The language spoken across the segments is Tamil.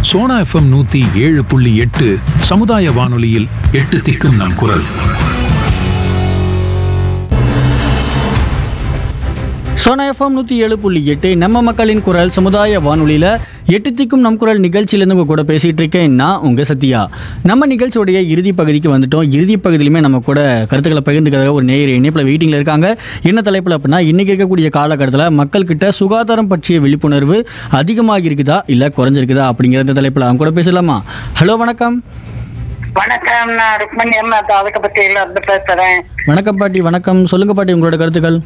சோனா எஃப்எம் நூத்தி ஏழு புள்ளி எட்டு சமுதாய வானொலியில் எட்டு திக்கும் நம் குரல் சோனா எஃப்எம் நூற்றி ஏழு புள்ளி எட்டு நம்ம மக்களின் குரல் சமுதாய வானொலியில் எட்டு திக்கும் நம் குரல் நிகழ்ச்சியிலேருந்து உங்கள் கூட பேசிகிட்டு இருக்கேன் நான் உங்கள் சத்யா நம்ம நிகழ்ச்சியோடைய இறுதி பகுதிக்கு வந்துட்டோம் இறுதி பகுதியிலுமே நம்ம கூட கருத்துக்களை பகிர்ந்துக்கிறதாக ஒரு நேயர் இணைப்பில் வெயிட்டிங்கில் இருக்காங்க என்ன தலைப்பில் அப்படின்னா இன்றைக்கி இருக்கக்கூடிய காலகட்டத்தில் மக்கள்கிட்ட சுகாதாரம் பற்றிய விழிப்புணர்வு அதிகமாக இருக்குதா இல்லை குறைஞ்சிருக்குதா அப்படிங்கிற இந்த தலைப்பில் அவங்க கூட பேசலாமா ஹலோ வணக்கம் வணக்கம் நான் ருக்மணி அம்மா தாலுக்கப்பட்டியில இருந்து பேசுறேன் வணக்கம் பாட்டி வணக்கம் சொல்லுங்கள் பாட்டி உங்களோட கருத்துக்கள்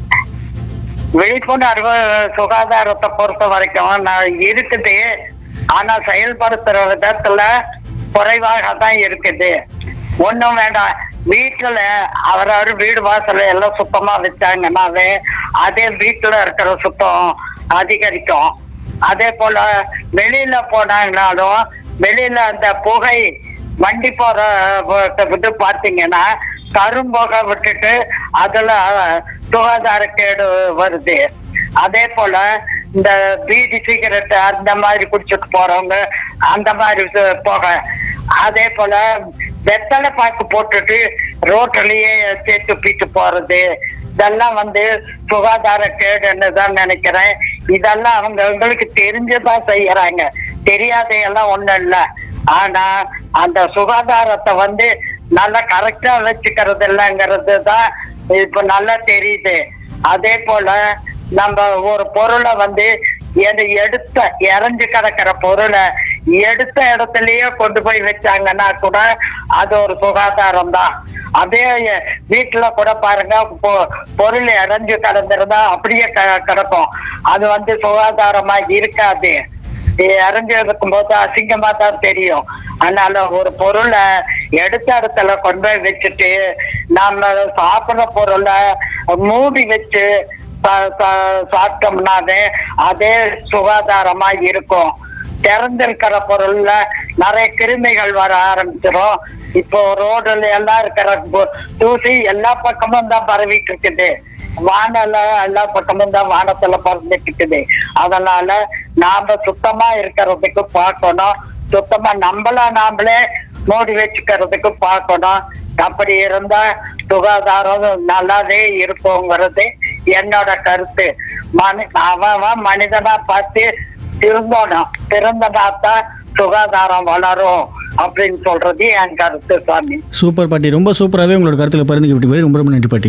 விழிப்புணர்வு சுகாதாரத்தை பொறுத்த வரைக்கும் நான் இருக்குது ஆனா செயல்படுத்துற விதத்துல குறைவாக தான் இருக்குது ஒண்ணும் வேண்டாம் வீட்டுல அவரவர் வீடு வாசல்ல எல்லாம் சுத்தமா வச்சாங்கன்னாவே அதே வீட்டுல இருக்கிற சுத்தம் அதிகரிக்கும் அதே போல வெளியில போனாங்கனாலும் வெளியில அந்த புகை வண்டி போற வ- இது பாத்தீங்கன்னா கரும்புகை விட்டுட்டு அதுல சுகாதாரக்கேடு வருது அதே போல இந்த பீடி சிகரெட் அந்த மாதிரி குடிச்சிட்டு போறவங்க அந்த மாதிரி இது புகை அதே போல வெத்தலை பாக்கு போட்டுட்டு ரோட்லயே சேர்த்து பீட்டு போறது இதெல்லாம் வந்து சுகாதார கேடுன்னு தான் நினைக்கிறேன் இதெல்லாம் அவங்க அவங்களுக்கு தெரிஞ்சுதான் செய்யறாங்க தெரியாதையெல்லாம் ஒண்ணும் இல்ல ஆனா அந்த சுகாதாரத்தை வந்து நல்லா கரெக்டா வச்சுக்கிறது இல்லைங்கிறது தான் இப்ப நல்லா தெரியுது அதே போல நம்ம ஒரு பொருளை வந்து எது எடுத்த இறஞ்சு கிடக்கிற பொருளை எடுத்த இடத்துலயே கொண்டு போய் வச்சாங்கன்னா கூட அது ஒரு சுகாதாரம் தான் அதே வீட்டுல கூட பாருங்க பொ- பொருள் இறஞ்சு கிடந்திருந்தா அப்படியே க- கிடக்கும் அது வந்து சுகாதாரமா இருக்காது இறஞ்சு இருக்கும் போது அசிங்கமா தான் தெரியும் அதனால ஒரு பொருளை எடுத்த இடத்துல கொண்டு போய் வச்சுட்டு நம்ம சாப்பிடுற பொருளை மூடி வச்சு சா- சா- சாப்பிட்டோம்னாவே அதே சுகாதாரமா இருக்கும் திறந்திருக்கிற பொருள்ல நிறைய கிருமிகள் வர ஆரம்பிச்சிடும் இப்போ ரோடுல எல்லாம் இருக்கிற பு- தூசி எல்லா பக்கமும் தான் பரவிட்டு இருக்குது வானல எல்லா பக்கமும் தான் வானத்துல பறந்துட்டு இருக்குது அதனால நாம சுத்தமா இருக்கிறதுக்கு பார்க்கணும் சுத்தமா நம்மள நாமளே மூடி வச்சுக்கிறதுக்கு பார்க்கணும் அப்படி இருந்தா சுகாதாரம் நல்லாவே இருக்குங்கிறது என்னோட கருத்து மனி அவன் அவன் மனிதனா பார்த்து திருந்தணும் திருந்தனா தான் சுகாதாரம் வளரும் அப்படின்னு சொல்றது என் கருத்து சாமி சூப்பர் பாட்டி ரொம்ப சூப்பராகவே உங்களோட கருத்துக்களை பகிர்ந்துக்கிட்டு போய் ரொம்ப ரொம்ப நன்றி பாட்டி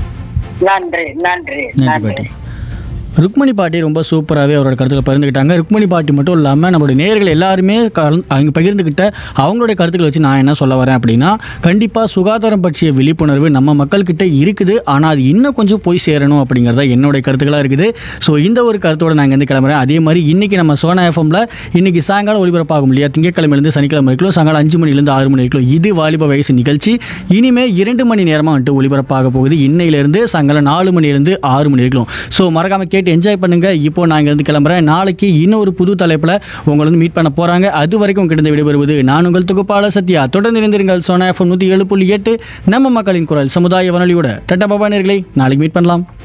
நன்றி நன்றி நன்றி நன்றி பாட்டி ருக்மணி பாட்டி ரொம்ப சூப்பராகவே அவரோட கருத்துக்களை பகிர்ந்துக்கிட்டாங்க ருக்மணி பாட்டி மட்டும் இல்லாமல் நம்மளுடைய நேயர்கள் எல்லாருமே கலந்து- அவங்க பகிர்ந்துக்கிட்ட அவங்களுடைய கருத்துக்களை வச்சு நான் என்ன சொல்ல வரேன் அப்படின்னா கண்டிப்பாக சுகாதாரம் பற்றிய விழிப்புணர்வு நம்ம மக்கள்கிட்ட இருக்குது ஆனால் அது இன்னும் கொஞ்சம் போய் சேரணும் அப்படிங்கிறதா என்னுடைய கருத்துக்களாக இருக்குது ஸோ இந்த ஒரு கருத்தோட நான் இங்கேருந்து கிளம்புறேன் அதே மாதிரி இன்னைக்கு நம்ம சோனா எஃப்எம்ல இன்னைக்கு சாயங்காலம் ஒளிபரப்பாகும் இல்லையா திங்கக்கிழமையிலேருந்து சனிக்கிழமை வரைக்கும் சாயங்காலம் அஞ்சு மணிலேருந்து ஆறு மணி வரைக்கும் இது வாலிப வயசு நிகழ்ச்சி இனிமே இரண்டு மணி நேரமாக வந்துட்டு ஒளிபரப்பாக போகுது இன்னையிலேருந்து சாயங்காலம் நாலு மணிலேருந்து ஆறு மணி வரைக்கும் ஸோ மறக்காம கேட்டு என்ஜாய் பண்ணுங்க இப்போ நான் இங்கேருந்து கிளம்புறேன் நாளைக்கு இன்னொரு புது தலைப்பில் உங்களை வந்து மீட் பண்ண போகிறாங்க அது வரைக்கும் கிடந்து விடைபெறுவது நான் உங்கள் தொகுப்பாளர் சத்யா தொடர்ந்து இருந்திருங்கள் சோனா எஃப்எம் நூற்றி ஏழு புள்ளி எட்டு நம்ம மக்களின் குரல் சமுதாய வானொலியோட டட்டா பாபா நேர்களை நாளைக்கு மீட் பண்ணலாம்